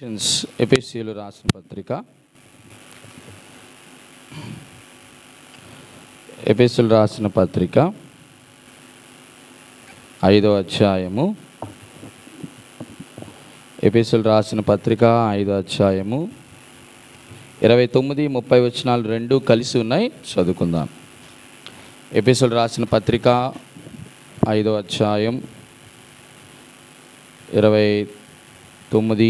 Christians ఎపిసిలు రాసిన పత్రిక ఎపిసిలు రాసిన పత్రిక ఐదో అధ్యాయము ఎపిసిలు రాసిన పత్రిక ఐదో అధ్యాయము ఇరవై తొమ్మిది ముప్పై వచనాలు రెండు కలిసి ఉన్నాయి చదువుకుందాం ఎపిసిలు రాసిన పత్రిక ఐదో అధ్యాయం ఇరవై తొమ్మిది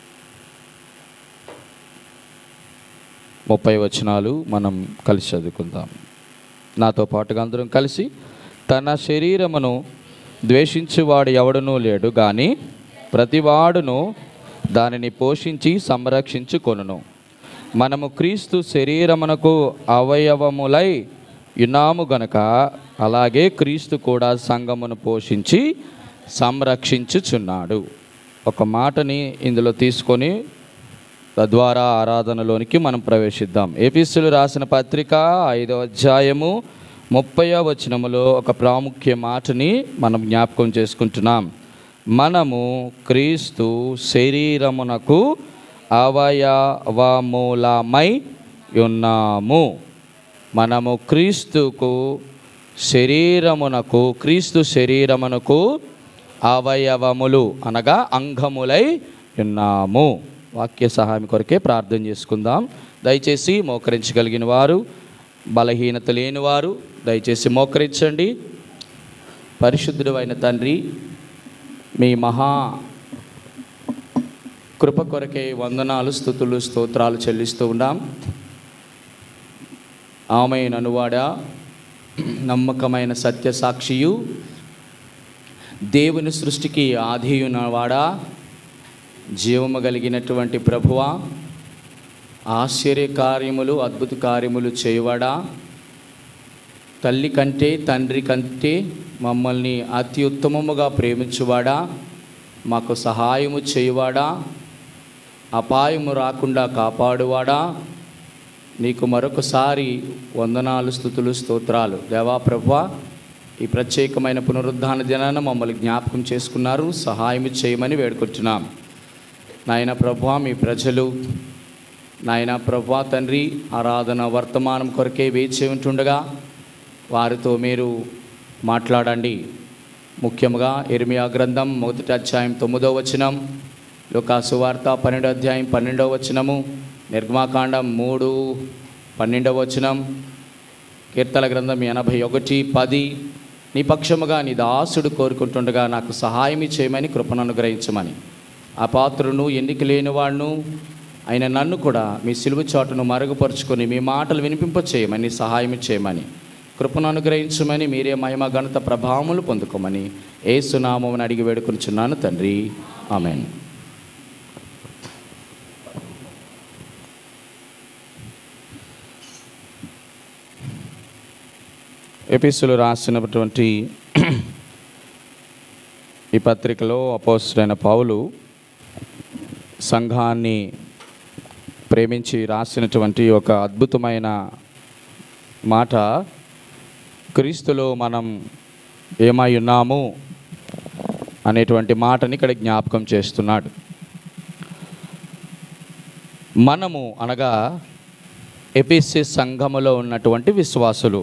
ముప్పై వచనాలు మనం కలిసి చదువుకుందాం నాతో పాటుగా అందరం కలిసి తన శరీరమును ద్వేషించువాడు ఎవడనూ లేడు కానీ ప్రతివాడును దానిని పోషించి సంరక్షించుకొనును మనము క్రీస్తు శరీరమునకు అవయవములై యున్నాము గనక అలాగే క్రీస్తు కూడా సంఘమును పోషించి సంరక్షించుచున్నాడు ఒక మాటని ఇందులో తీసుకొని తద్వారా ఆరాధనలోనికి మనం ప్రవేశిద్దాం ఏపీసులు రాసిన పత్రిక ఐదో అధ్యాయము ముప్పయో వచనములో ఒక ప్రాముఖ్య మాటని మనం జ్ఞాపకం చేసుకుంటున్నాం మనము క్రీస్తు శరీరమునకు అవయవమూలమై ఉన్నాము మనము క్రీస్తుకు శరీరమునకు క్రీస్తు శరీరమునకు అవయవములు అనగా అంగములై ఉన్నాము వాక్య సహాయం కొరకే ప్రార్థన చేసుకుందాం దయచేసి మోకరించగలిగిన వారు బలహీనత లేని వారు దయచేసి మోకరించండి పరిశుద్ధుడు అయిన తండ్రి మీ మహా కృప కొరకే వందనాలు స్థుతులు స్తోత్రాలు చెల్లిస్తూ ఉన్నాం ఆమె ననువాడా నమ్మకమైన సత్య సాక్షియు దేవుని సృష్టికి ఆధియునవాడా జీవము కలిగినటువంటి ప్రభువా ఆశ్చర్య కార్యములు అద్భుత కార్యములు చేయవాడా తల్లి కంటే తండ్రి కంటే మమ్మల్ని అతి ఉత్తమముగా ప్రేమించువాడా మాకు సహాయము చేయవాడా అపాయము రాకుండా కాపాడువాడా నీకు మరొకసారి వందనాలు స్థుతులు స్తోత్రాలు దేవా ప్రభువా ఈ ప్రత్యేకమైన పునరుద్ధాన దినాన మమ్మల్ని జ్ఞాపకం చేసుకున్నారు సహాయం చేయమని వేడుకుంటున్నాం నాయన ప్రభా మీ ప్రజలు నాయన ప్రభా తండ్రి ఆరాధన వర్తమానం కొరకే వేచి ఉంటుండగా వారితో మీరు మాట్లాడండి ముఖ్యంగా ఇర్మియా గ్రంథం మొదటి అధ్యాయం తొమ్మిదో వచనం లుకాసు వార్త పన్నెండో అధ్యాయం పన్నెండవ వచనము నిర్గమాకాండం మూడు పన్నెండవ వచనం కీర్తన గ్రంథం ఎనభై ఒకటి పది నీ పక్షముగా నీ దాసుడు కోరుకుంటుండగా నాకు సహాయం చేయమని కృపను అనుగ్రహించమని ఆ పాత్రను ఎన్నిక లేనివాడును ఆయన నన్ను కూడా మీ సిలువ చాటును మరుగుపరుచుకొని మీ మాటలు వినిపింప చేయమని సహాయం చేయమని కృపను అనుగ్రహించమని మీరే మహిమ ఘనత ప్రభావములు పొందుకోమని ఏసునామని అడిగి వేడుకొనిచున్నాను తండ్రి ఆమెన్ ఎపిసులు రాసినటువంటి ఈ పత్రికలో అపోస్తుడైన పౌలు సంఘాన్ని ప్రేమించి రాసినటువంటి ఒక అద్భుతమైన మాట క్రీస్తులో మనం ఏమై ఉన్నాము అనేటువంటి మాటని ఇక్కడ జ్ఞాపకం చేస్తున్నాడు మనము అనగా ఎపిసి సంఘములో ఉన్నటువంటి విశ్వాసులు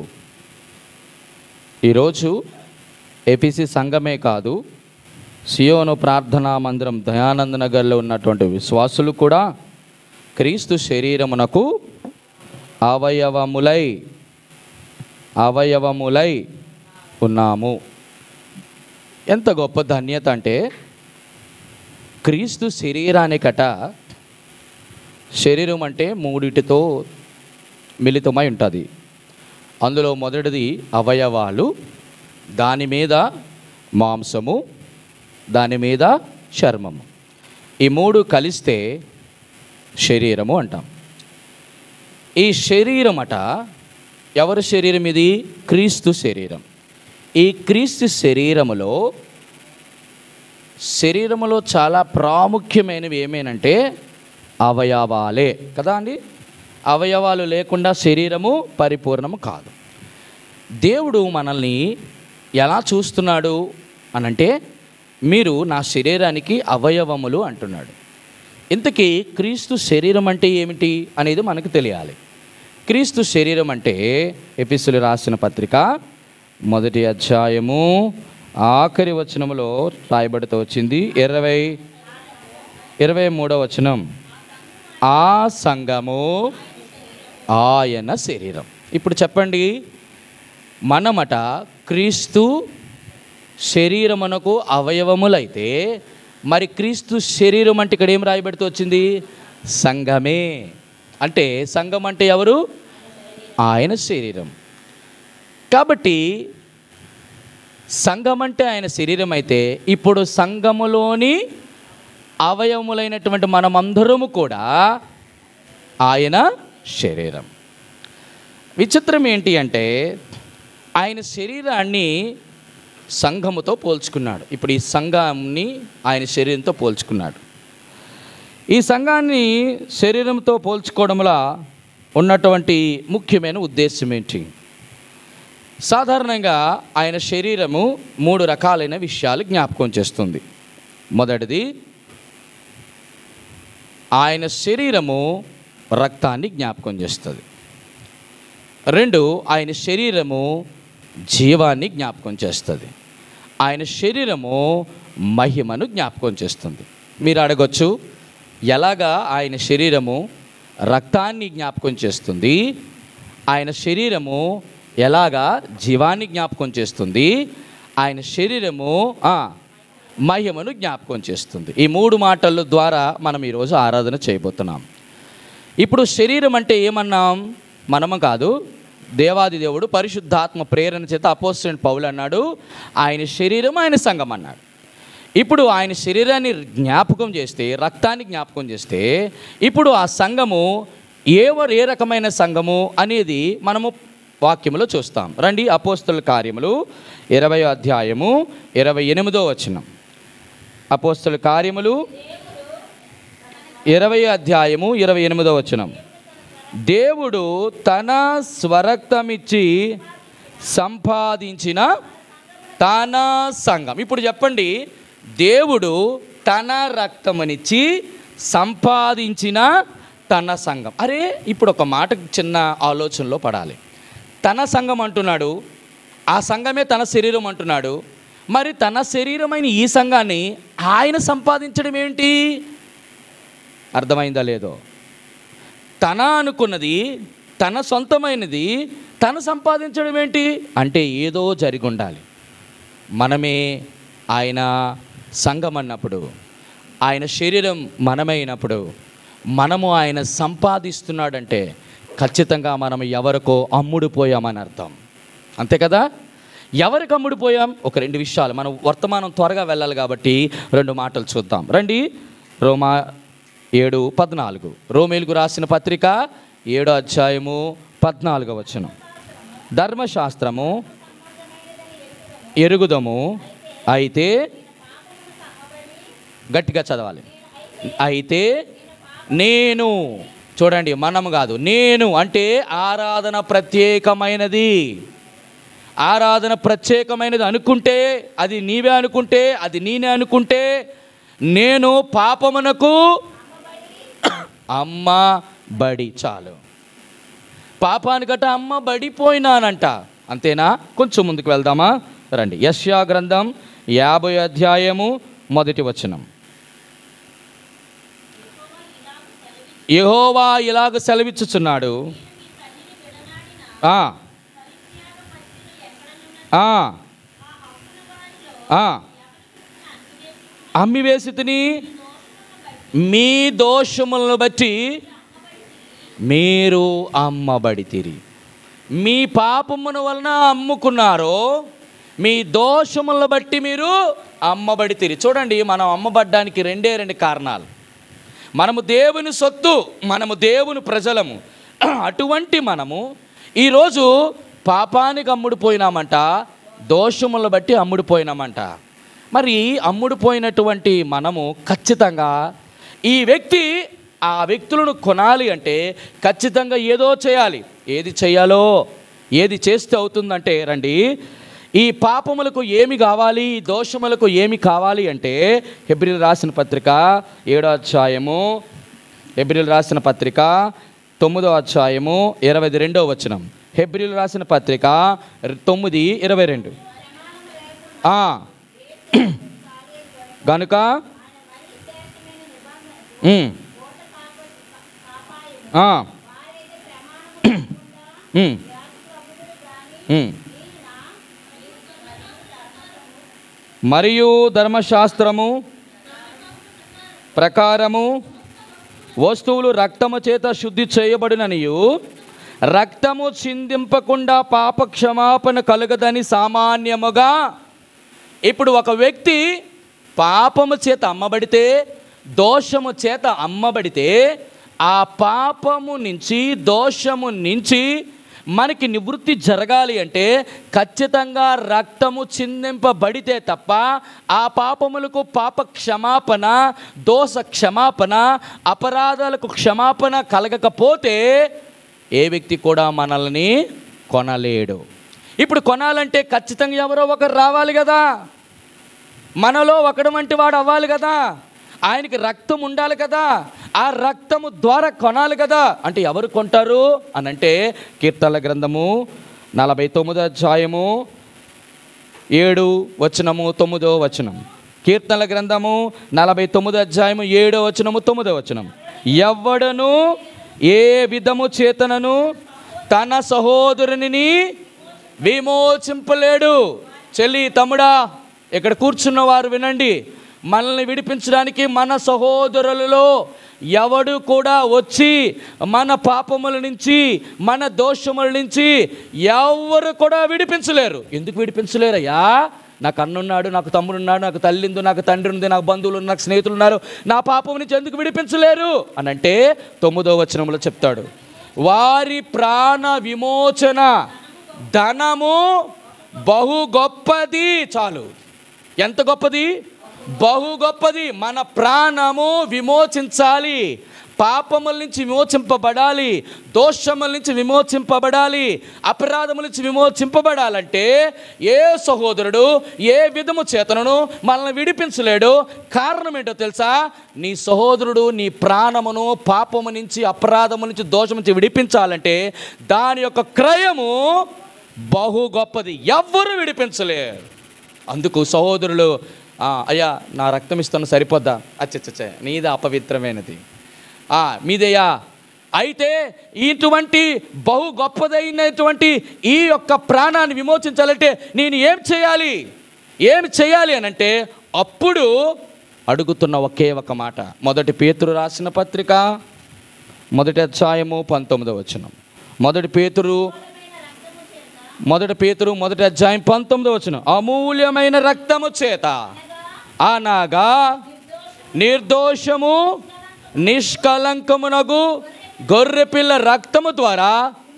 ఈరోజు ఏపీసీ సంఘమే కాదు సియోను ప్రార్థనా మందిరం దయానంద నగర్లో ఉన్నటువంటి విశ్వాసులు కూడా క్రీస్తు శరీరమునకు అవయవములై అవయవములై ఉన్నాము ఎంత గొప్ప ధన్యత అంటే క్రీస్తు శరీరానికట శరీరం అంటే మూడిటితో మిళితమై ఉంటుంది అందులో మొదటిది అవయవాలు దాని మీద మాంసము దాని మీద చర్మము ఈ మూడు కలిస్తే శరీరము అంటాం ఈ శరీరం అట ఎవరి శరీరం ఇది క్రీస్తు శరీరం ఈ క్రీస్తు శరీరములో శరీరములో చాలా ప్రాముఖ్యమైనవి ఏమేనంటే అవయవాలే కదా అండి అవయవాలు లేకుండా శరీరము పరిపూర్ణము కాదు దేవుడు మనల్ని ఎలా చూస్తున్నాడు అనంటే మీరు నా శరీరానికి అవయవములు అంటున్నాడు ఇంతకీ క్రీస్తు శరీరం అంటే ఏమిటి అనేది మనకు తెలియాలి క్రీస్తు శరీరం అంటే ఎపిసులు రాసిన పత్రిక మొదటి అధ్యాయము ఆఖరి వచనములో రాయబడుతూ వచ్చింది ఇరవై ఇరవై మూడో వచనం ఆ సంఘము ఆయన శరీరం ఇప్పుడు చెప్పండి మనమట క్రీస్తు శరీరమునకు అవయవములైతే మరి క్రీస్తు శరీరం అంటే ఇక్కడ ఏం రాయబడుతూ వచ్చింది సంఘమే అంటే సంఘం అంటే ఎవరు ఆయన శరీరం కాబట్టి సంఘం అంటే ఆయన శరీరం అయితే ఇప్పుడు సంఘములోని అవయవములైనటువంటి మనమందరము కూడా ఆయన శరీరం విచిత్రం ఏంటి అంటే ఆయన శరీరాన్ని సంఘముతో పోల్చుకున్నాడు ఇప్పుడు ఈ సంఘాన్ని ఆయన శరీరంతో పోల్చుకున్నాడు ఈ సంఘాన్ని శరీరంతో పోల్చుకోవడంలో ఉన్నటువంటి ముఖ్యమైన ఉద్దేశం ఏంటి సాధారణంగా ఆయన శరీరము మూడు రకాలైన విషయాలు జ్ఞాపకం చేస్తుంది మొదటిది ఆయన శరీరము రక్తాన్ని జ్ఞాపకం చేస్తుంది రెండు ఆయన శరీరము జీవాన్ని జ్ఞాపకం చేస్తుంది ఆయన శరీరము మహిమను జ్ఞాపకం చేస్తుంది మీరు అడగొచ్చు ఎలాగా ఆయన శరీరము రక్తాన్ని జ్ఞాపకం చేస్తుంది ఆయన శరీరము ఎలాగా జీవాన్ని జ్ఞాపకం చేస్తుంది ఆయన శరీరము ఆ, మహిమను జ్ఞాపకం చేస్తుంది ఈ మూడు మాటల ద్వారా మనం ఈరోజు ఆరాధన చేయబోతున్నాం ఇప్పుడు శరీరం అంటే ఏమన్నాం మనము కాదు దేవాది దేవుడు పరిశుద్ధాత్మ ప్రేరణ చేత అపోజిట్ పౌలు అన్నాడు ఆయన శరీరం ఆయన సంఘం అన్నాడు ఇప్పుడు ఆయన శరీరాన్ని జ్ఞాపకం చేస్తే రక్తాన్ని జ్ఞాపకం చేస్తే ఇప్పుడు ఆ సంఘము ఏవరు ఏ రకమైన సంఘము అనేది మనము వాక్యములో చూస్తాం రండి అపోస్తుల కార్యములు ఇరవై అధ్యాయము ఇరవై ఎనిమిదో వచనం అపోస్తుల కార్యములు ఇరవై అధ్యాయము ఇరవై ఎనిమిదో వచనం దేవుడు తన స్వరక్తమిచ్చి సంపాదించిన తన సంఘం ఇప్పుడు చెప్పండి దేవుడు తన రక్తమనిచ్చి సంపాదించిన తన సంఘం అరే ఇప్పుడు ఒక మాట చిన్న ఆలోచనలో పడాలి తన సంఘం అంటున్నాడు ఆ సంఘమే తన శరీరం అంటున్నాడు మరి తన శరీరమైన ఈ సంఘాన్ని ఆయన సంపాదించడం ఏంటి అర్థమైందా లేదో తన అనుకున్నది తన సొంతమైనది తను సంపాదించడం ఏంటి అంటే ఏదో జరిగి ఉండాలి మనమే ఆయన సంఘం అన్నప్పుడు ఆయన శరీరం మనమైనప్పుడు మనము ఆయన సంపాదిస్తున్నాడంటే ఖచ్చితంగా మనం ఎవరికో అమ్ముడుపోయామని అర్థం అంతే కదా ఎవరికి అమ్ముడుపోయాం ఒక రెండు విషయాలు మనం వర్తమానం త్వరగా వెళ్ళాలి కాబట్టి రెండు మాటలు చూద్దాం రండి రోమా ఏడు పద్నాలుగు రోమేలుగు రాసిన పత్రిక ఏడో అధ్యాయము పద్నాలుగో వచనం ధర్మశాస్త్రము ఎరుగుదము అయితే గట్టిగా చదవాలి అయితే నేను చూడండి మనము కాదు నేను అంటే ఆరాధన ప్రత్యేకమైనది ఆరాధన ప్రత్యేకమైనది అనుకుంటే అది నీవే అనుకుంటే అది నేనే అనుకుంటే నేను పాపమునకు అమ్మ బడి చాలు పాపానికట అమ్మ బడిపోయినానంట అంతేనా కొంచెం ముందుకు వెళ్దామా రండి యశ్యా గ్రంథం యాభై అధ్యాయము మొదటి వచనం యెహోవా ఇలాగ సెలవిచ్చుచున్నాడు ఆ, ఆ, ఆ. అమ్మి వేసి తిని మీ దోషములను బట్టి మీరు అమ్మబడితిరి మీ పాపమును వలన అమ్ముకున్నారో మీ దోషములను బట్టి మీరు అమ్మబడితిరి చూడండి మనం అమ్మబడ్డానికి రెండే రెండు కారణాలు మనము దేవుని సొత్తు మనము దేవుని ప్రజలము అటువంటి మనము ఈరోజు పాపానికి అమ్ముడుపోయినామంట దోషములను బట్టి అమ్ముడుపోయినామంట మరి అమ్ముడుపోయినటువంటి మనము ఖచ్చితంగా ఈ వ్యక్తి ఆ వ్యక్తులను కొనాలి అంటే ఖచ్చితంగా ఏదో చేయాలి ఏది చేయాలో ఏది చేస్తే అవుతుందంటే రండి ఈ పాపములకు ఏమి కావాలి ఈ దోషములకు ఏమి కావాలి అంటే హెబ్రిల్ రాసిన పత్రిక ఏడో అధ్యాయము హెబ్రిల్ రాసిన పత్రిక తొమ్మిదో అధ్యాయము ఇరవై రెండో వచనం హెబ్రిల్ రాసిన పత్రిక ర- తొమ్మిది ఇరవై రెండు ఆ. గనుక ఉమ్. ఆ. ఉమ్. ఉమ్. మరియు ధర్మశాస్త్రము ప్రకారము వస్తువులు రక్తము చేత శుద్ధి చేయబడిననియు రక్తము చిందింపకుండా పాప క్షమాపణ కలుగదని సామాన్యముగా ఇప్పుడు ఒక వ్యక్తి పాపము చేత అమ్మబడితే దోషము చేత అమ్మబడితే ఆ పాపము నుంచి దోషము నుంచి మనకి నివృత్తి జరగాలి అంటే ఖచ్చితంగా రక్తము చిందింపబడితే తప్ప ఆ పాపములకు పాప క్షమాపణ దోష క్షమాపణ అపరాధాలకు క్షమాపణ కలగకపోతే ఏ వ్యక్తి కూడా మనల్ని కొనలేడు ఇప్పుడు కొనాలంటే ఖచ్చితంగా ఎవరో ఒకరు రావాలి కదా మనలో ఒకడు వంటి వాడు అవ్వాలి కదా ఆయనకి రక్తం ఉండాలి కదా ఆ రక్తము ద్వారా కొనాలి కదా అంటే ఎవరు కొంటారు అని అంటే కీర్తనల గ్రంథము నలభై తొమ్మిదో అధ్యాయము ఏడు వచనము తొమ్మిదో వచనం కీర్తనల గ్రంథము నలభై తొమ్మిదో అధ్యాయము ఏడో వచనము తొమ్మిదో వచనం ఎవ్వడను ఏ విధము చేతనను తన సహోదరుని విమోచింపలేడు చెల్లి తమ్ముడా ఇక్కడ కూర్చున్న వారు వినండి మనల్ని విడిపించడానికి మన సహోదరులలో ఎవడు కూడా వచ్చి మన పాపముల నుంచి మన దోషముల నుంచి ఎవరు కూడా విడిపించలేరు ఎందుకు విడిపించలేరయ్యా నాకు అన్నున్నాడు నాకు తమ్ముడున్నాడు నాకు తల్లిందు నాకు తండ్రి ఉంది నాకు బంధువులు ఉన్నారు, నాకు స్నేహితులు ఉన్నారు నా పాపం నుంచి ఎందుకు విడిపించలేరు అని అంటే తొమ్మిదో వచనంలో చెప్తాడు వారి ప్రాణ విమోచన ధనము బహు గొప్పది చాలు ఎంత గొప్పది బహు గొప్పది మన ప్రాణము విమోచించాలి పాపముల నుంచి విమోచింపబడాలి దోషముల నుంచి విమోచింపబడాలి అపరాధముల నుంచి విమోచింపబడాలంటే ఏ సహోదరుడు ఏ విధము చేతనను మనల్ని విడిపించలేడు కారణం ఏంటో తెలుసా నీ సహోదరుడు నీ ప్రాణమును పాపము నుంచి అపరాధము నుంచి దోషం నుంచి విడిపించాలంటే దాని యొక్క క్రయము బహు గొప్పది ఎవ్వరు విడిపించలేరు అందుకు సహోదరులు "ఆ, అయ్యా నా రక్తం ఇస్తాను సరిపోద్దా అచ్చచ్చచ్చ నీది అపవిత్రమైనది "ఆ, మీదయ్యా అయితే ఇటువంటి బహు గొప్పదైనటువంటి ఈ యొక్క ప్రాణాన్ని విమోచించాలంటే నేను ఏం చేయాలి ఏం చేయాలి అని అంటే అప్పుడు అడుగుతున్న ఒకే ఒక మాట మొదటి పేతురు రాసిన పత్రిక మొదటి అధ్యాయము పంతొమ్మిదవ వచనం మొదటి పేతురు మొదటి పేతురు మొదటి అధ్యాయం పంతొమ్మిది వచ్చిన అమూల్యమైన రక్తము చేత అనగా నిర్దోషము నిష్కలంకమునగు గొర్రెపిల్ల రక్తము ద్వారా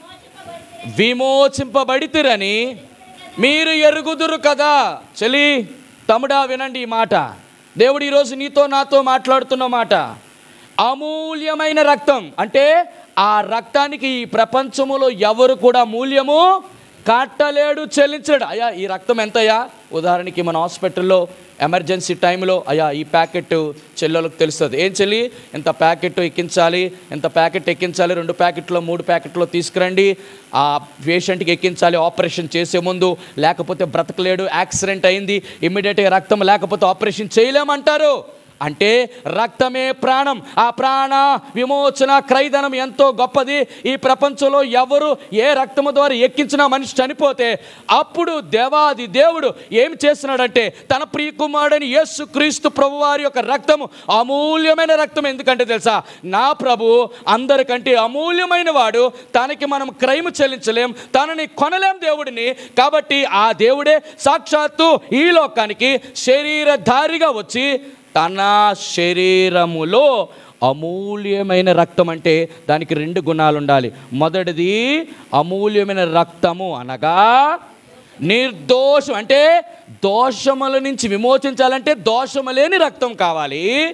విమోచింపబడితిరని మీరు ఎరుగుదురు కదా చెలి తమ్ముడా వినండి ఈ మాట దేవుడు ఈరోజు నీతో నాతో మాట్లాడుతున్న మాట అమూల్యమైన రక్తం అంటే ఆ రక్తానికి ఈ ప్రపంచములో ఎవరు కూడా మూల్యము కట్టలేడు చెల్లించడు అయ్యా ఈ రక్తం ఎంతయ్యా ఉదాహరణకి మన హాస్పిటల్లో ఎమర్జెన్సీ టైంలో అయ్యా ఈ ప్యాకెట్ చెల్లెలకు తెలుస్తుంది ఏం చెల్లి ఎంత ప్యాకెట్ ఎక్కించాలి ఎంత ప్యాకెట్ ఎక్కించాలి రెండు ప్యాకెట్లో మూడు ప్యాకెట్లో తీసుకురండి ఆ పేషెంట్కి ఎక్కించాలి ఆపరేషన్ చేసే ముందు లేకపోతే బ్రతకలేడు యాక్సిడెంట్ అయింది ఇమ్మీడియట్గా రక్తం లేకపోతే ఆపరేషన్ చేయలేమంటారు అంటే రక్తమే ప్రాణం ఆ ప్రాణ విమోచన క్రైదనం ఎంతో గొప్పది ఈ ప్రపంచంలో ఎవరు ఏ రక్తము ద్వారా ఎక్కించిన మనిషి చనిపోతే అప్పుడు దేవాది దేవుడు ఏం చేస్తున్నాడంటే తన ప్రియకుమారుడని యేసు క్రీస్తు ప్రభు వారి యొక్క రక్తము అమూల్యమైన రక్తం ఎందుకంటే తెలుసా నా ప్రభు అందరికంటే అమూల్యమైన వాడు తనకి మనం క్రైమ్ చెల్లించలేం తనని కొనలేం దేవుడిని కాబట్టి ఆ దేవుడే సాక్షాత్తు ఈ లోకానికి శరీరధారిగా వచ్చి తన శరీరములో అమూల్యమైన రక్తం అంటే దానికి రెండు గుణాలు ఉండాలి మొదటిది అమూల్యమైన రక్తము అనగా నిర్దోషం అంటే దోషముల నుంచి విమోచించాలంటే దోషము లేని రక్తం కావాలి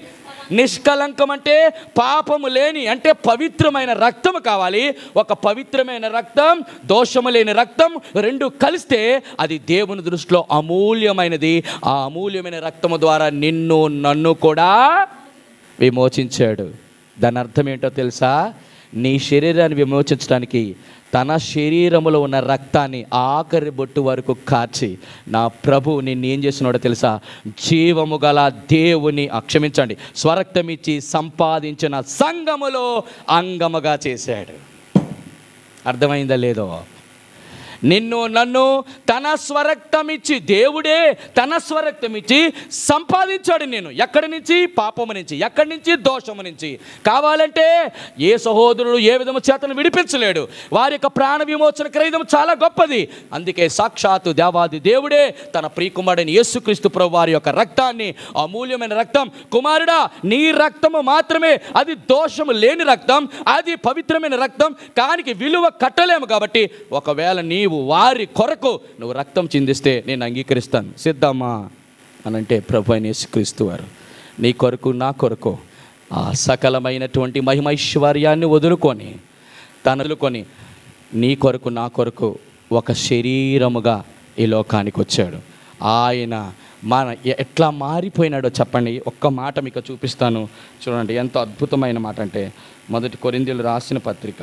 నిష్కలంకం అంటే పాపము లేని అంటే పవిత్రమైన రక్తం కావాలి ఒక పవిత్రమైన రక్తం దోషము లేని రక్తం రెండు కలిస్తే అది దేవుని దృష్టిలో అమూల్యమైనది ఆ అమూల్యమైన రక్తము ద్వారా నిన్ను నన్ను కూడా విమోచించాడు దాని అర్థం ఏంటో తెలుసా నీ శరీరాన్ని విమోచించడానికి తన శరీరములో ఉన్న రక్తాన్ని ఆఖరి బొట్టు వరకు కార్చి నా ప్రభు నిన్ను ఏం చేసినాడో తెలుసా జీవము గల దేవుని ఆ, క్షమించండి స్వరక్తమిచ్చి సంపాదించిన సంగములో అంగముగా చేశాడు అర్థమైందా లేదో నిన్ను నన్ను తన స్వరక్తం ఇచ్చి దేవుడే తన స్వరక్తం ఇచ్చి సంపాదించాడు నేను ఎక్కడి నుంచి పాపము నుంచి ఎక్కడి నుంచి దోషము నుంచి కావాలంటే ఏ సహోదరుడు ఏ విధము చేతను విడిపించలేడు వారి యొక్క ప్రాణ విమోచన క్రయం చాలా గొప్పది అందుకే సాక్షాత్తు దేవాది దేవుడే తన ప్రియకుమారుడైన యేసుక్రీస్తు ప్రభు వారి యొక్క రక్తాన్ని అమూల్యమైన రక్తం కుమారుడా నీ రక్తము మాత్రమే అది దోషము లేని రక్తం అది పవిత్రమైన రక్తం కానికి విలువ కట్టలేము కాబట్టి ఒకవేళ నీవు వారి కొరకు నువ్వు రక్తం చిందిస్తే నేను అంగీకరిస్తాను సిద్ధమ్మా అనంటే ప్రభు అయిన యేసుక్రీస్తు వారు నీ కొరకు నా కొరకు ఆ సకలమైనటువంటి మహిమైశ్వర్యాన్ని వదులుకొని తను వదులుకొని నీ కొరకు నా కొరకు ఒక శరీరముగా ఈ లోకానికి వచ్చాడు ఆయన మన ఎట్లా మారిపోయినాడో చెప్పండి ఒక్క మాట మీకు చూపిస్తాను చూడండి ఎంత అద్భుతమైన మాట అంటే మొదటి కొరిందీలు రాసిన పత్రిక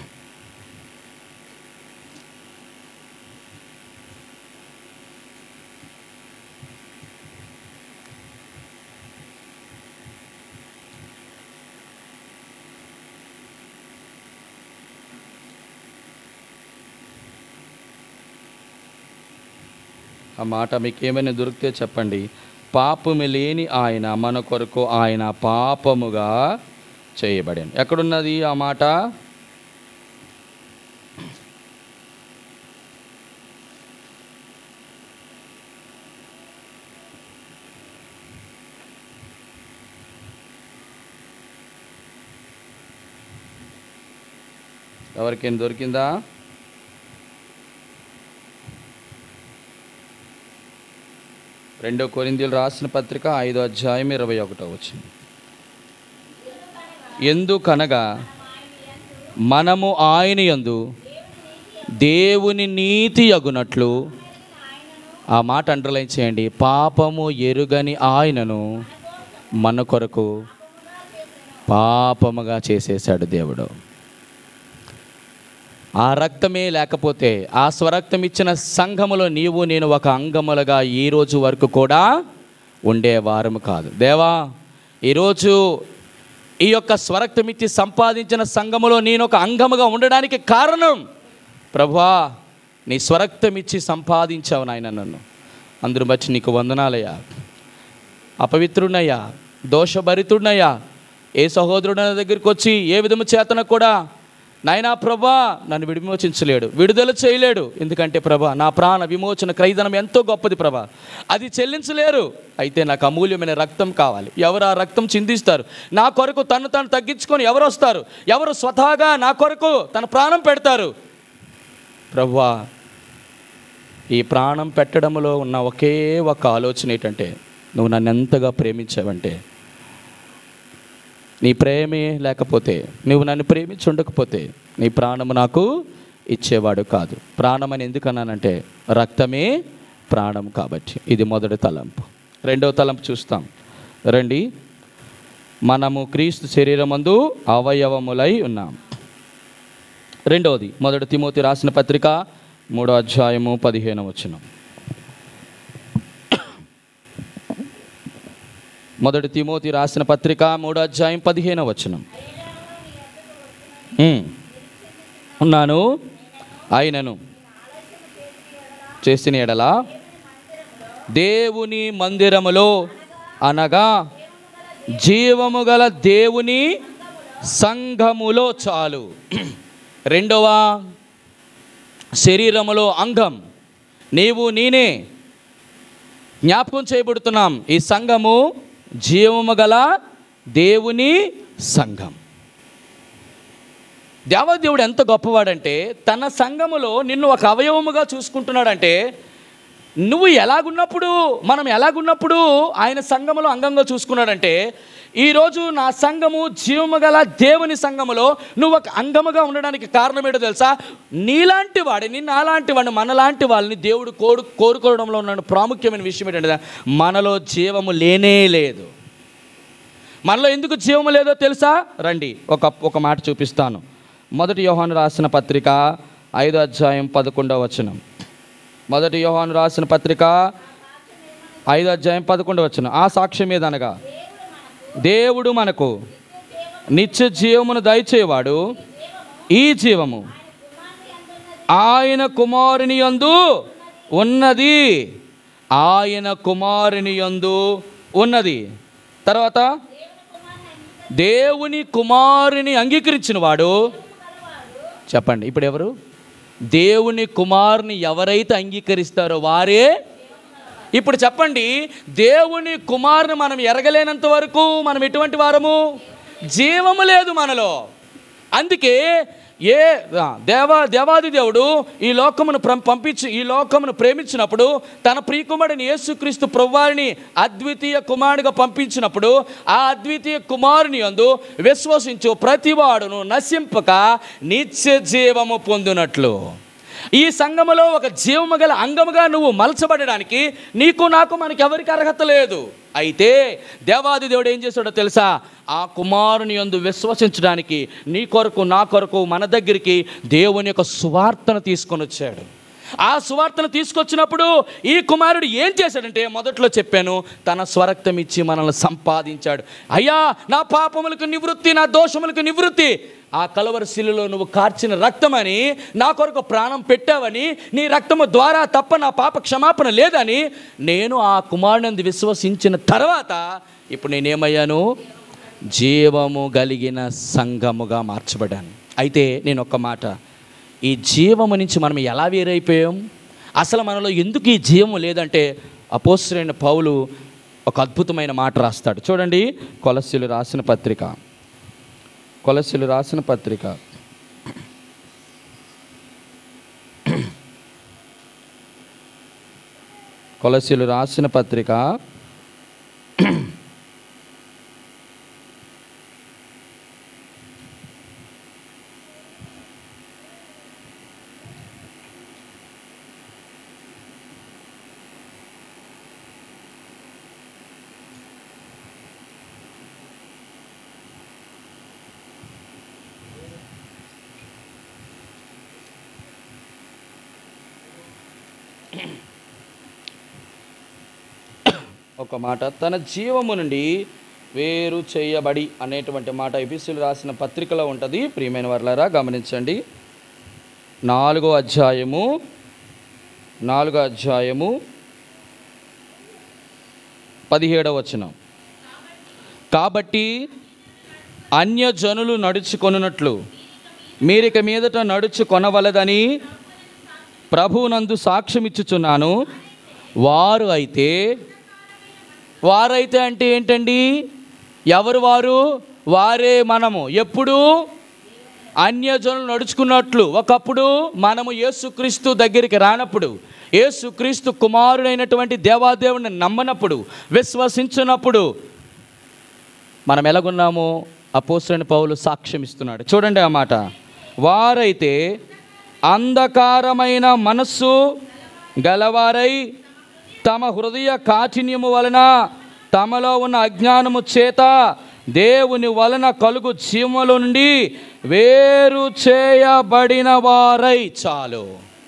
ఆ మాట మీకు ఏమైనా దొరికితే చెప్పండి పాపము లేని ఆయన మన కొరకు ఆయన పాపముగా చేయబడాను ఎక్కడున్నది ఆ మాట ఎవరికైనా దొరికిందా రెండో కొరిందీలు రాసిన పత్రిక ఐదో అధ్యాయం ఇరవై ఒకటో వచ్చింది ఎందుకనగా మనము ఆయన యందు దేవుని నీతి అగునట్లు ఆ మాట అండర్లైన్ చేయండి పాపము ఎరుగని ఆయనను మన కొరకు పాపముగా చేసేసాడు దేవుడు ఆ రక్తమే లేకపోతే ఆ స్వరక్తం ఇచ్చిన సంఘములో నీవు నేను ఒక అంగములుగా ఈ రోజు వరకు కూడా ఉండేవారము కాదు దేవా ఈరోజు ఈ యొక్క స్వరక్తం ఇచ్చి సంపాదించిన సంఘములో నేను ఒక అంగముగా ఉండడానికి కారణం ప్రభా నీ స్వరక్తం ఇచ్చి సంపాదించావు నాయన నన్ను అందరూ బట్టి నీకు వందనాలయ్యా అపవిత్రుడయ్యా దోషభరితుడినయ్యా ఏ సహోదరుడు నా దగ్గరికి వచ్చి ఏ విధము చేతన కూడా నాయనా ప్రభా నన్ను విమోచించలేడు విడుదల చేయలేడు ఎందుకంటే ప్రభా నా ప్రాణ విమోచన క్రైదనం ఎంతో గొప్పది ప్రభా అది చెల్లించలేరు అయితే నాకు అమూల్యమైన రక్తం కావాలి ఎవరు ఆ రక్తం చిందిస్తారు నా కొరకు తను తను తగ్గించుకొని ఎవరు వస్తారు ఎవరు స్వతహాగా నా కొరకు తన ప్రాణం పెడతారు ప్రభా ఈ ప్రాణం పెట్టడంలో ఉన్న ఒకే ఒక ఆలోచన ఏంటంటే నువ్వు నన్ను ఎంతగా ప్రేమించావంటే నీ ప్రేమే లేకపోతే నువ్వు నన్ను ప్రేమించి ఉండకపోతే నీ ప్రాణము నాకు ఇచ్చేవాడు కాదు ప్రాణం అని ఎందుకన్నానంటే రక్తమే ప్రాణం కాబట్టి ఇది మొదటి తలంపు రెండవ తలంపు చూస్తాం రండి మనము క్రీస్తు శరీరమందు అవయవములై ఉన్నాం రెండవది మొదటి తిమోతి రాసిన పత్రిక మూడో అధ్యాయము పదిహేను వచనం మొదటి తిమోతి రాసిన పత్రిక మూడో అధ్యాయం పదిహేను వచనం ఉమ్. ఉన్నాను ఆయనను చేసిన ఎడల దేవుని మందిరములో అనగా జీవము గల దేవుని సంఘములో చాలు రెండవ శరీరములో అంగం నీవు నేనే జ్ఞాపకం చేయబడుతున్నాం ఈ సంఘము జీవము గల దేవుని సంఘం దేవదేవుడు ఎంత గొప్పవాడంటే తన సంఘములో నిన్ను ఒక అవయవముగా చూసుకుంటున్నాడంటే నువ్వు ఎలాగున్నప్పుడు మనం ఎలాగున్నప్పుడు ఆయన సంఘములో అంగంగా చూసుకున్నాడంటే ఈరోజు నా సంఘము జీవము గల దేవుని సంఘములో నువ్వు ఒక అంగముగా ఉండడానికి కారణం ఏంటో తెలుసా నీలాంటి వాడిని నాలాంటి వాడిని మనలాంటి వాళ్ళని దేవుడు కోరు కోరుకోవడంలో ఉన్న ప్రాముఖ్యమైన విషయం ఏంటంటే మనలో జీవము లేనే లేదు మనలో ఎందుకు జీవము లేదో తెలుసా రండి ఒక ఒక మాట చూపిస్తాను మొదటి యోహాను రాసిన పత్రిక ఐదో అధ్యాయం పదకొండవ వచనం మొదటి యోహాను రాసిన పత్రిక ఐదో అధ్యాయం పదకొండవ వచనం ఆ సాక్ష్యం ఏదనగా దేవుడు మనకు నిత్య జీవమును దయచేవాడు ఈ జీవము ఆయన కుమారుని యందు ఉన్నది ఆయన కుమారుని యందు ఉన్నది తర్వాత దేవుని కుమారుని అంగీకరించిన వాడు చెప్పండి ఇప్పుడు ఎవరు దేవుని కుమారుని ఎవరైతే అంగీకరిస్తారో వారే ఇప్పుడు చెప్పండి దేవుని కుమారుని మనం ఎరగలేనంత వరకు మనం ఎటువంటి వారము జీవము లేదు మనలో అందుకే ఏ ఆ, దేవా దేవాది దేవుడు ఈ లోకమును ప్రం- పంపించి ఈ లోకమును ప్రేమించినప్పుడు తన ప్రియకుమారుడిని యేసుక్రీస్తు ప్రభువారిని అద్వితీయ కుమారుడిగా పంపించినప్పుడు ఆ అద్వితీయ కుమారుని యందు విశ్వసించు ప్రతివాడును నశింపక నిత్య జీవము పొందినట్లు ఈ సంఘములో ఒక జీవము గల అంగముగా నువ్వు మలచబడడానికి నీకు నాకు మనకి ఎవరికి అర్హత లేదు అయితే దేవాది దేవుడు ఏం చేశాడో తెలుసా ఆ కుమారుని యందు విశ్వసించడానికి నీ కొరకు నా కొరకు మన దగ్గరికి దేవుని యొక్క సువార్తను తీసుకొని వచ్చాడు ఆ సువార్తను తీసుకొచ్చినప్పుడు ఈ కుమారుడు ఏం చేశాడంటే మొదట్లో చెప్పాను తన స్వరక్తం ఇచ్చి మనల్ని సంపాదించాడు అయ్యా నా పాపములకు నివృత్తి నా దోషములకు నివృత్తి ఆ కలవరి శిలులో నువ్వు కార్చిన రక్తమని నా కొరకు ప్రాణం పెట్టావని నీ రక్తము ద్వారా తప్ప నా పాప క్షమాపణ లేదని నేను ఆ కుమారుని విశ్వసించిన తర్వాత ఇప్పుడు నేనేమయ్యాను జీవము కలిగిన సంఘముగా మార్చబడ్డాను అయితే నేను ఒక్క మాట ఈ జీవము నుంచి మనం ఎలా వేరైపోయాం అసలు మనలో ఎందుకు ఈ జీవము లేదంటే అపోస్తులైన పౌలు ఒక అద్భుతమైన మాట రాస్తాడు చూడండి కొలస్యులు రాసిన పత్రిక కొలస్యులు రాసిన పత్రిక కొలస్యులు రాసిన పత్రిక ఒక మాట తన జీవము నుండి వేరు చేయబడి అనేటువంటి మాట ఎపిసులు రాసిన పత్రికలో ఉంటుంది ప్రియమైన వర్లారా గమనించండి నాలుగో అధ్యాయము నాలుగో అధ్యాయము పదిహేడవ వచనం కాబట్టి అన్యజనులు నడుచుకొనున్నట్లు మీరిక మీదట నడుచు కొనవలదని ప్రభువునందు సాక్ష్యం ఇచ్చుచున్నాను వారు అయితే వారైతే అంటే ఏంటండి ఎవరు వారు వారే మనము ఎప్పుడు అన్యజనులు నడుచుకున్నట్లు ఒకప్పుడు మనము యేసుక్రీస్తు దగ్గరికి రానప్పుడు యేసుక్రీస్తు కుమారుడైనటువంటి దేవాదేవుని నమ్మనప్పుడు విశ్వసించినప్పుడు మనం ఎలాగున్నాము అపోసరైన పౌలు సాక్ష్యం ఇస్తున్నాడు చూడండి ఆ మాట వారైతే అంధకారమైన మనస్సు గలవారై తమ హృదయ కాఠిన్యము వలన తమలో ఉన్న అజ్ఞానము చేత దేవుని వలన కలుగు జీవముల నుండి వేరు చేయబడిన వారై చాలు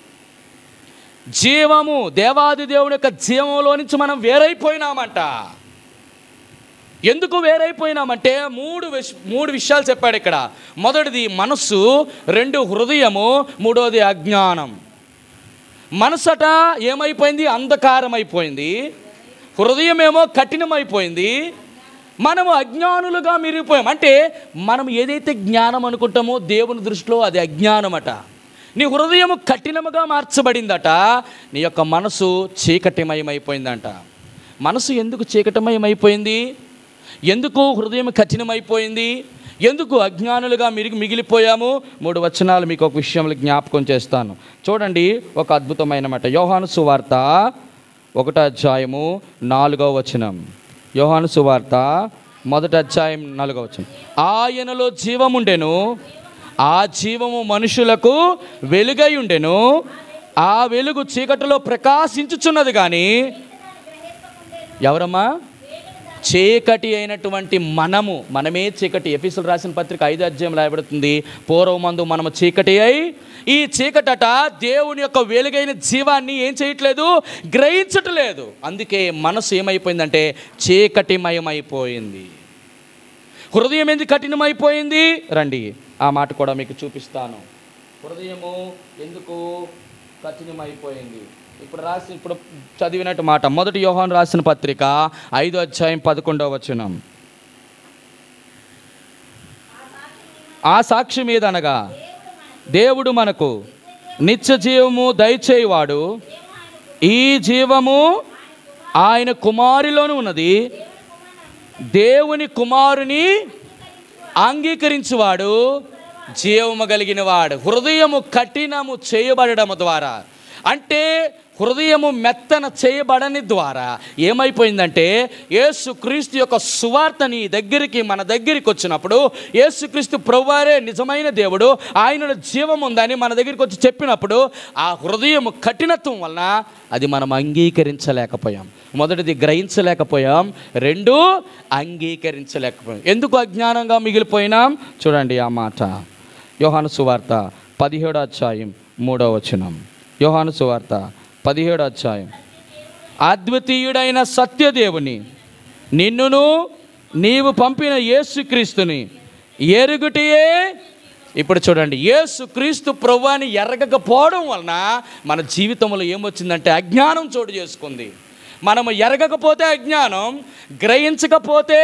జీవము దేవాది దేవుని యొక్క జీవంలో నుంచి మనం వేరైపోయినామంట ఎందుకు వేరైపోయినామంటే మూడు విష మూడు విషయాలు చెప్పాడు ఇక్కడ మొదటిది మనస్సు రెండు హృదయము మూడోది అజ్ఞానం మనసట ఏమైపోయింది అంధకారం అయిపోయింది హృదయమేమో కఠినమైపోయింది మనము అజ్ఞానులుగా మిరిగిపోయాం అంటే మనం ఏదైతే జ్ఞానం అనుకుంటామో దేవుని దృష్టిలో అది అజ్ఞానమట నీ హృదయము కఠినముగా మార్చబడిందట నీ యొక్క మనసు చీకటిమయమైపోయిందంట మనసు ఎందుకు చీకటిమయమైపోయింది ఎందుకు హృదయం కఠినమైపోయింది ఎందుకు అజ్ఞానులుగా మిరిగి మిగిలిపోయాము మూడు వచనాలు మీకు ఒక విషయంలో జ్ఞాపకం చేస్తాను చూడండి ఒక అద్భుతమైన మాట యోహాను సువార్త ఒకటో అధ్యాయము నాలుగవ వచనం యోహాను సువార్త మొదటి అధ్యాయం నాలుగవ వచనం ఆయనలో జీవముండెను ఆ జీవము మనుషులకు వెలుగై ఉండెను ఆ వెలుగు చీకటిలో ప్రకాశించుచున్నది కానీ ఎవరమ్మా చీకటి అయినటువంటి మనము మనమే చీకటి ఎఫీసులు రాసిన పత్రిక ఐదు అధ్యాయం రాయబడుతుంది పూర్వమందు మనము చీకటి అయి ఈ చీకటట దేవుని యొక్క వెలుగైన జీవాన్ని ఏం చేయట్లేదు గ్రహించట్లేదు అందుకే మనసు ఏమైపోయిందంటే చీకటిమయమైపోయింది హృదయం ఎందుకు కఠినమైపోయింది రండి ఆ మాట కూడా మీకు చూపిస్తాను హృదయము ఎందుకు కఠినమైపోయింది ఇప్పుడు రాసి ఇప్పుడు చదివినట్టు మాట మొదటి యోహాన్ రాసిన పత్రిక ఐదో అధ్యాయం పదకొండవ వచనం ఆ సాక్షి మీద అనగా దేవుడు మనకు నిత్య జీవము దయచేయువాడు ఈ జీవము ఆయన కుమారిలోను ఉన్నది దేవుని కుమారుని అంగీకరించువాడు జీవము కలిగిన వాడు హృదయము కఠినము చేయబడడం ద్వారా అంటే హృదయము మెత్తన చేయబడని ద్వారా ఏమైపోయిందంటే యేసుక్రీస్తు యొక్క సువార్త నీ దగ్గరికి మన దగ్గరికి వచ్చినప్పుడు యేసుక్రీస్తు ప్రభువారే నిజమైన దేవుడు ఆయనలో జీవం ఉందని మన దగ్గరికి వచ్చి చెప్పినప్పుడు ఆ హృదయము కఠినత్వం వలన అది మనం అంగీకరించలేకపోయాం మొదటిది గ్రహించలేకపోయాం రెండు అంగీకరించలేకపోయాం ఎందుకు అజ్ఞానంగా మిగిలిపోయినాం చూడండి ఆ మాట యోహాను సువార్త పదిహేడో అధ్యాయం మూడో వచనం యోహాను సువార్త పదిహేడో అధ్యాయం అద్వితీయుడైన సత్యదేవుని నిన్నును నీవు పంపిన యేసుక్రీస్తుని ఎరుగుటియే ఇప్పుడు చూడండి యేసుక్రీస్తు ప్రభువాని ఎరగకపోవడం వలన మన జీవితంలో ఏమొచ్చిందంటే అజ్ఞానం చోటు చేసుకుంది మనము ఎరగకపోతే అజ్ఞానం గ్రహించకపోతే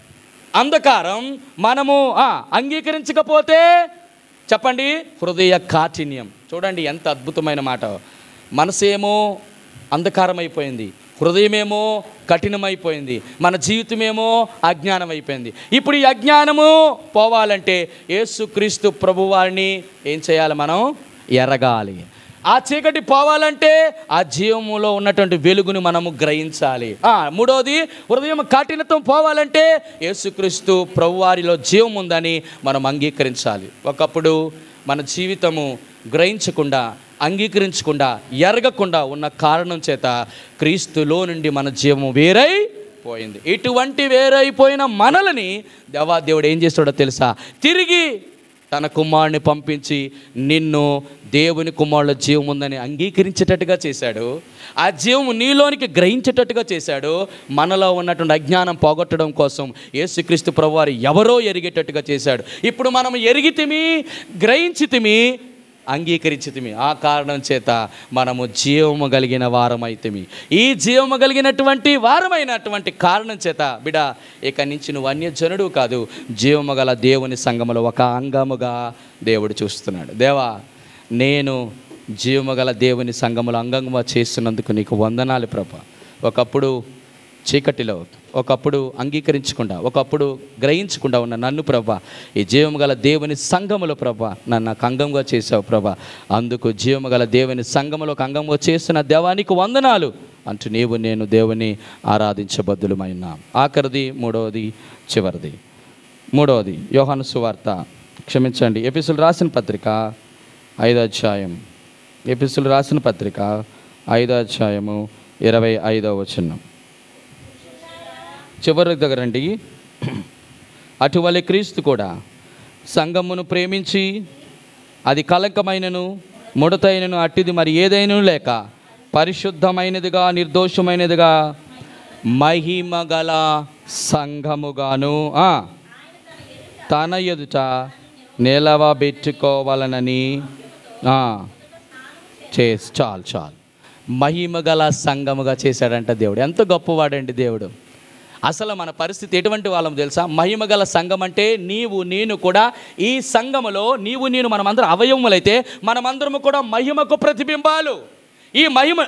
అంధకారం మనము ఆ, అంగీకరించకపోతే చెప్పండి హృదయ కాఠిన్యం చూడండి ఎంత అద్భుతమైన మాట మనసేమో అంధకారమైపోయింది హృదయమేమో కఠినమైపోయింది మన జీవితమేమో అజ్ఞానం అయిపోయింది ఇప్పుడు ఈ అజ్ఞానము పోవాలంటే యేసుక్రీస్తు ప్రభువారిని ఏం చేయాలి మనం ఎరగాలి ఆ చీకటి పోవాలంటే ఆ జీవములో ఉన్నటువంటి వెలుగును మనము గ్రహించాలి ఆ, మూడోది హృదయం కఠినత్వం పోవాలంటే యేసుక్రీస్తు ప్రభువారిలో జీవం ఉందని మనం అంగీకరించాలి ఒకప్పుడు మన జీవితము గ్రహించకుండా అంగీకరించకుండా ఎరగకుండా ఉన్న కారణం చేత క్రీస్తులో నుండి మన జీవము వేరై పోయింది ఇటువంటి వేరైపోయిన మనలని దేవా దేవుడు ఏం చేస్తాడో తెలుసా తిరిగి తన కుమారుని పంపించి నిన్ను దేవుని కుమారుల జీవం ఉందని అంగీకరించేటట్టుగా చేశాడు ఆ జీవము నీలోనికి గ్రహించేటట్టుగా చేశాడు మనలో ఉన్నటువంటి అజ్ఞానం పోగొట్టడం కోసం యేసుక్రీస్తు ప్రభువారు ఎవరో ఎరిగేటట్టుగా చేశాడు ఇప్పుడు మనం ఎరిగితిమి గ్రహించితిమి అంగీకరించితిమి ఆ కారణం చేత మనము జీవము కలిగిన వారమైతిమి ఈ జీవము కలిగినటువంటి వారమైనటువంటి కారణం చేత బిడ ఇక నుంచి నువ్వు అన్యజనుడు కాదు జీవము గల దేవుని సంఘములో ఒక అంగముగా దేవుడు చూస్తున్నాడు దేవా నేను జీవము గల దేవుని సంఘములో అంగంగా చేస్తున్నందుకు నీకు వందనాలు ప్రభ ఒకప్పుడు చీకటిలో ఒకప్పుడు అంగీకరించకుండా ఒకప్పుడు గ్రహించకుండా ఉన్న నన్ను ప్రభా ఈ జీవము గల దేవుని సంఘములో ప్రభా నన్ను నాకు అంగంగా చేసావు ప్రభా అందుకు జీవము గల దేవుని సంఘములో ఒక అంగంగా చేస్తున్న దేవానికి వందనాలు అంటూ నీవు నేను దేవుని ఆరాధించబద్దులమైన ఆఖరిది మూడవది చివరిది మూడవది యోహాను సువార్త క్షమించండి ఎపిసులు రాసిన పత్రిక ఐదో అధ్యాయం ఎపిసులు రాసిన పత్రిక ఐదో అధ్యాయము ఇరవై ఐదవ వచనం చివరి దగ్గరండి అటువలే క్రీస్తు కూడా సంఘమును ప్రేమించి అది కలంకమైనను ముడతైనను అట్టిది మరి ఏదైనను లేక పరిశుద్ధమైనదిగా నిర్దోషమైనదిగా మహిమ గల సంఘముగాను ఆ, తన ఎదుట నిలవబెట్టుకోవాలనని ఆ, చేసి చాలు చాలు మహిమ గల సంఘముగా చేశాడంట దేవుడు ఎంత గొప్పవాడండి దేవుడు అసలు మన పరిస్థితి ఎటువంటి వాళ్ళం తెలుసా మహిమ గల సంఘం అంటే నీవు నేను కూడా ఈ సంఘములో నీవు నేను మనమందరం అవయవములైతే మనమందరము కూడా మహిమకు ప్రతిబింబాలు ఈ మహిమ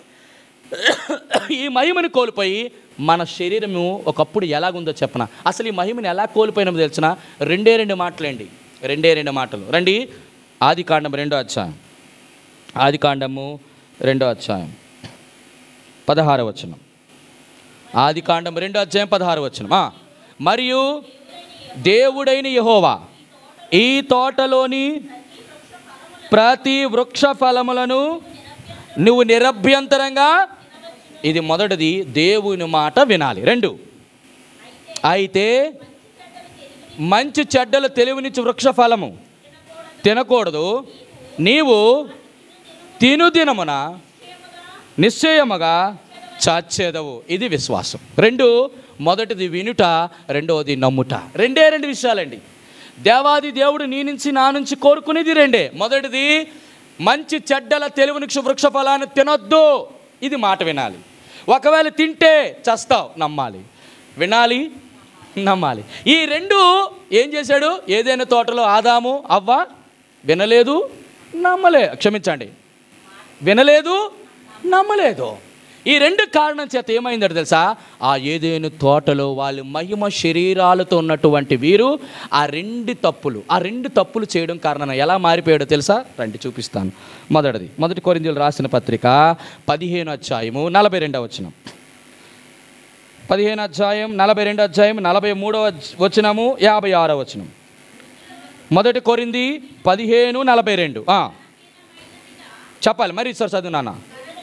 ఈ మహిమని కోల్పోయి మన శరీరము ఒకప్పుడు ఎలాగుందో చెప్పన అసలు ఈ మహిమని ఎలా కోల్పోయినామో తెలిసిన రెండే రెండు మాటలండి రెండే రెండు మాటలు రండి ఆది కాండం రెండో అధ్యాయం ఆది కాండము రెండో అధ్యాయం పదహార వచనం ఆది కాండం రెండో అధ్యాయం పదహారు వచనం ఆ, మరియు దేవుడైన యహోవా ఈ తోటలోని ప్రతి వృక్ష ఫలములను నువ్వు నిరభ్యంతరంగా ఇది మొదటిది దేవుని మాట వినాలి రెండు అయితే మంచి చెడ్డలు తెలివినిచ్చి వృక్ష ఫలము తినకూడదు నీవు తిను దినమున నిశ్చయముగా చాచేదవు ఇది విశ్వాసం రెండు మొదటిది వినుట రెండవది నమ్ముట రెండే రెండు విషయాలండి దేవాది దేవుడు నీ నుంచి నా నుంచి కోరుకునేది రెండే మొదటిది మంచి చెడ్డల తెలివినిక్ష వృక్ష ఫలాన్ని తినొద్దు ఇది మాట వినాలి ఒకవేళ తింటే చస్తావు నమ్మాలి వినాలి నమ్మాలి ఈ రెండు ఏం చేశాడు ఏదైనా తోటలో ఆదాము అవ్వ వినలేదు నమ్మలే క్షమించండి వినలేదు నమ్మలేదు ఈ రెండు కారణం చేత ఏమైందో తెలుసా ఆ ఏదేను తోటలో వాళ్ళు మహిమ శరీరాలతో ఉన్నటువంటి వీరు ఆ రెండు తప్పులు ఆ రెండు తప్పులు చేయడం కారణం ఎలా మారిపోయాడో తెలుసా రండి చూపిస్తాను మొదటిది మొదటి కొరిందులు రాసిన పత్రిక పదిహేను అధ్యాయము నలభై రెండవ వచనం పదిహేను అధ్యాయం నలభై రెండు అధ్యాయం నలభై మూడవ వచనము యాభై ఆరో వచనం మొదటి కొరింది పదిహేను నలభై రెండు ఆ. చెప్పాలి మరి సార్ చదువు నాన్న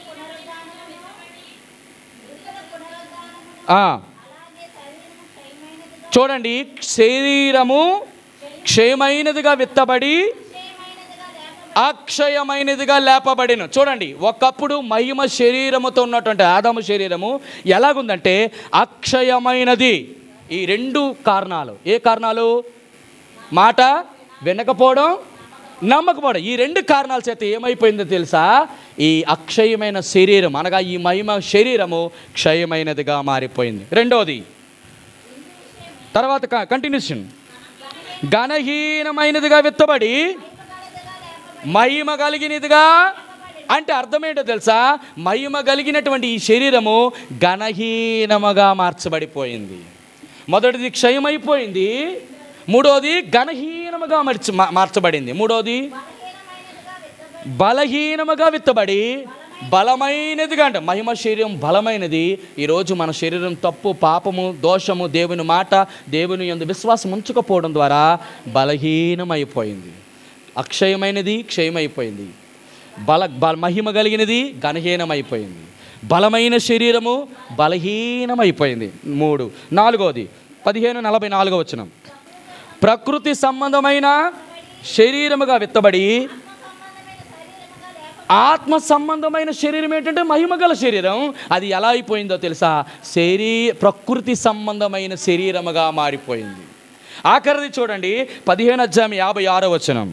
ఆ. చూడండి శరీరము క్షయమైనదిగా విత్తబడి అక్షయమైనదిగా లేపబడిన చూడండి ఒకప్పుడు మహిమ శరీరముతో ఉన్నటువంటి ఆదాము శరీరము ఎలాగుందంటే అక్షయమైనది ఈ రెండు కారణాలు ఏ కారణాలు మాట వినకపోవడం నమ్మకపోవడం ఈ రెండు కారణాల చేత ఏమైపోయిందో తెలుసా ఈ అక్షయమైన శరీరం అనగా ఈ మహిమ శరీరము క్షయమైనదిగా మారిపోయింది రెండోది తర్వాత కంటిన్యూషన్ ఘనహీనమైనదిగా విత్తబడి మహిమ కలిగినదిగా అంటే అర్థమేంటో తెలుసా మహిమ కలిగినటువంటి ఈ శరీరము ఘనహీనముగా మార్చబడిపోయింది మొదటిది క్షయమైపోయింది మూడోది ఘనహీనముగా మార్చి మా- మార్చబడింది మూడోది బలహీనముగా విత్తబడి బలమైనదిగా అంటే మహిమ శరీరం బలమైనది ఈరోజు మన శరీరం తప్పు పాపము దోషము దేవుని మాట దేవుని యందు విశ్వాసం ఉంచకపోవడం ద్వారా బలహీనమైపోయింది అక్షయమైనది క్షయమైపోయింది బల బల మహిమ కలిగినది ఘనహీనమైపోయింది బలమైన శరీరము బలహీనమైపోయింది మూడు నాలుగోది పదిహేను నలభై నాలుగో వచనం ప్రకృతి సంబంధమైన శరీరముగా విత్తబడి ఆత్మ సంబంధమైన శరీరం ఏంటంటే మహిమగల శరీరం అది ఎలా అయిపోయిందో తెలుసా శరీ ప్రకృతి సంబంధమైన శరీరముగా మారిపోయింది ఆఖరిది చూడండి పదిహేను అధ్యాయం యాభై ఆరో వచనం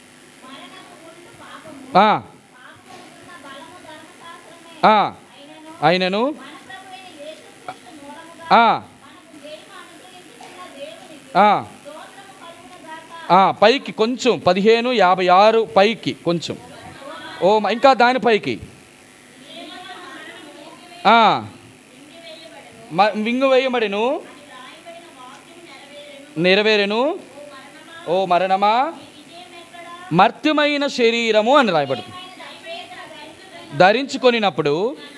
ఆ. ఆ. అయినను ఆ. ఆ. ఆ, పైకి కొంచెం పదిహేను యాభై ఆరు పైకి కొంచెం ఓ మ- ఇంకా దాని పైకి ఆ. మ- మింగు వేయబడిను నెరవేరెను ఓ మరణమా మర్త్యమైన శరీరము అని రాయబడుతుంది ధరించుకొనినప్పుడు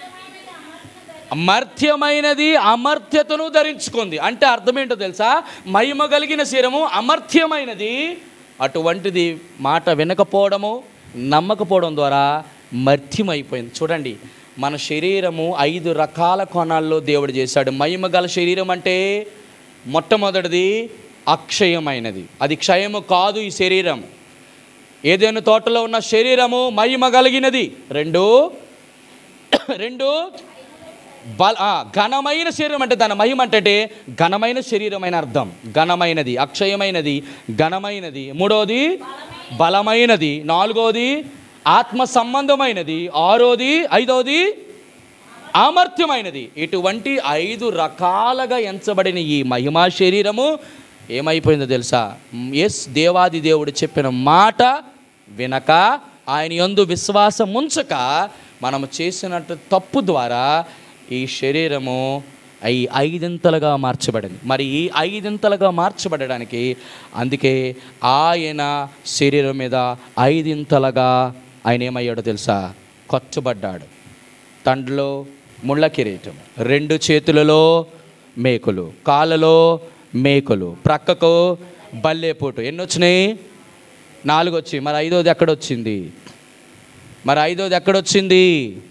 మర్త్యమైనది అమర్త్యతను ధరించుకుంది అంటే అర్థం ఏంటో తెలుసా మహిమ కలిగిన శరీరము అమర్త్యమైనది అటువంటిది మాట వినకపోవడము నమ్మకపోవడం ద్వారా మర్త్యమైపోయింది చూడండి మన శరీరము ఐదు రకాల కోణాల్లో దేవుడు చేశాడు మహిమ గల శరీరం అంటే మొట్టమొదటిది అక్షయమైనది అది క్షయము కాదు ఈ శరీరం ఏదైనా తోటలో ఉన్న శరీరము మహిమ కలిగినది రెండు రెండు బల ఆ, ఘనమైన శరీరం అంటే దాని మహిమ అంటే ఘనమైన శరీరమైన అర్థం ఘనమైనది అక్షయమైనది ఘనమైనది మూడోది బలమైనది నాలుగోది ఆత్మ సంబంధమైనది ఆరోది ఐదోది అమర్త్యమైనది ఇటువంటి ఐదు రకాలుగా ఎంచబడిన ఈ మహిమా శరీరము ఏమైపోయిందో తెలుసా ఎస్ దేవాది దేవుడు చెప్పిన మాట వినక ఆయన యందు విశ్వాసం ఉంచక మనము చేసినట్టు తప్పు ద్వారా ఈ శరీరము ఈ ఐదింతలుగా మార్చబడింది మరి ఈ ఐదింతలుగా మార్చబడడానికి అందుకే ఆయన శరీరం మీద ఐదింతలుగా ఆయన ఏమయ్యాడో తెలుసా ఖర్చుపడ్డాడు తండ్రిలో ముళ్ళ కిరీటం రెండు చేతులలో మేకులు కాళ్ళలో మేకులు ప్రక్కకు బల్లేపోటు ఎన్ని వచ్చినాయి నాలుగు వచ్చి మరి ఐదోది ఎక్కడొచ్చింది మరి ఐదోది ఎక్కడొచ్చింది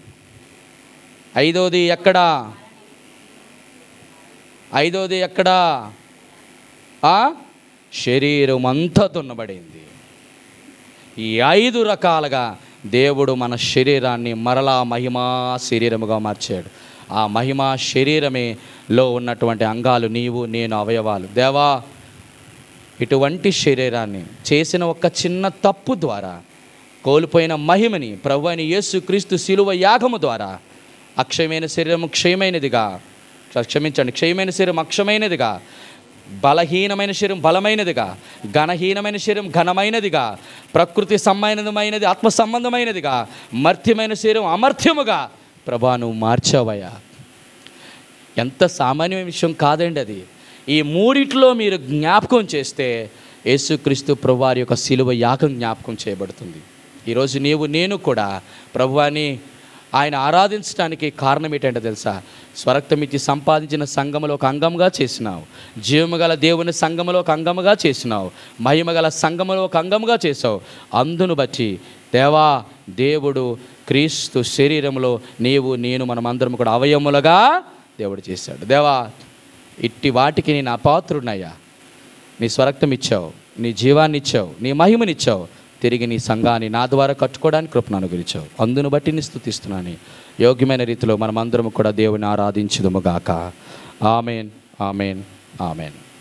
ఐదోది ఎక్కడా ఐదోది ఎక్కడా ఆ? శరీరం అంతా తున్నబడింది ఈ ఐదు రకాలుగా దేవుడు మన శరీరాన్ని మరలా మహిమా శరీరముగా మార్చాడు ఆ మహిమా శరీరమే లో ఉన్నటువంటి అంగాలు నీవు నేను అవయవాలు దేవా ఇటువంటి శరీరాన్ని చేసిన ఒక చిన్న తప్పు ద్వారా కోల్పోయిన మహిమని ప్రభు అయిన యేసు క్రీస్తు శిలువ యాగము ద్వారా అక్షయమైన శరీరం క్షయమైనదిగా క్షమించండి క్షయమైన శరీరం అక్షయమైనదిగా బలహీనమైన శరీరం బలమైనదిగా ఘనహీనమైన శరీరం ఘనమైనదిగా ప్రకృతి సంబంధమైనది ఆత్మ సంబంధమైనదిగా మర్త్యమైన శరీరం అమర్త్యముగా ప్రభా నువ్వు మార్చావయ్యా ఎంత సామాన్యమైన విషయం కాదండి అది ఈ మూడిట్లో మీరు జ్ఞాపకం చేస్తే యేసుక్రీస్తు ప్రభువారి యొక్క శిలువ యాగం జ్ఞాపకం చేయబడుతుంది ఈరోజు నీవు నేను కూడా ప్రభువాని ఆయన ఆరాధించడానికి కారణం ఏంటంటే తెలుసా స్వరక్తమిచ్చి సంపాదించిన సంఘములో ఒక అంగముగా చేసినావు జీవము గల దేవుని సంఘములో ఒక అంగముగా చేసినావు మహిమ గల సంఘములో ఒక అంగముగా చేసావు అందును బట్టి దేవా దేవుడు క్రీస్తు శరీరంలో నీవు నేను మనమందరం కూడా అవయములుగా దేవుడు చేశాడు దేవా ఇట్టి వాటికి నేను అపాత్రుడినయ్యా నీ స్వరక్తం ఇచ్చావు నీ జీవాన్ని ఇచ్చావు నీ మహిమనిచ్చావు తిరిగి నీ సంఘాన్ని నా ద్వారా కట్టుకోవడానికి కృపను అనుగ్రహించావు అందును బట్టి నీ స్థుతిస్తున్నాను యోగ్యమైన రీతిలో మనమందరం కూడా దేవుని ఆరాధించుదుము గాక ఆమెన్ ఆమెన్ ఆమెన్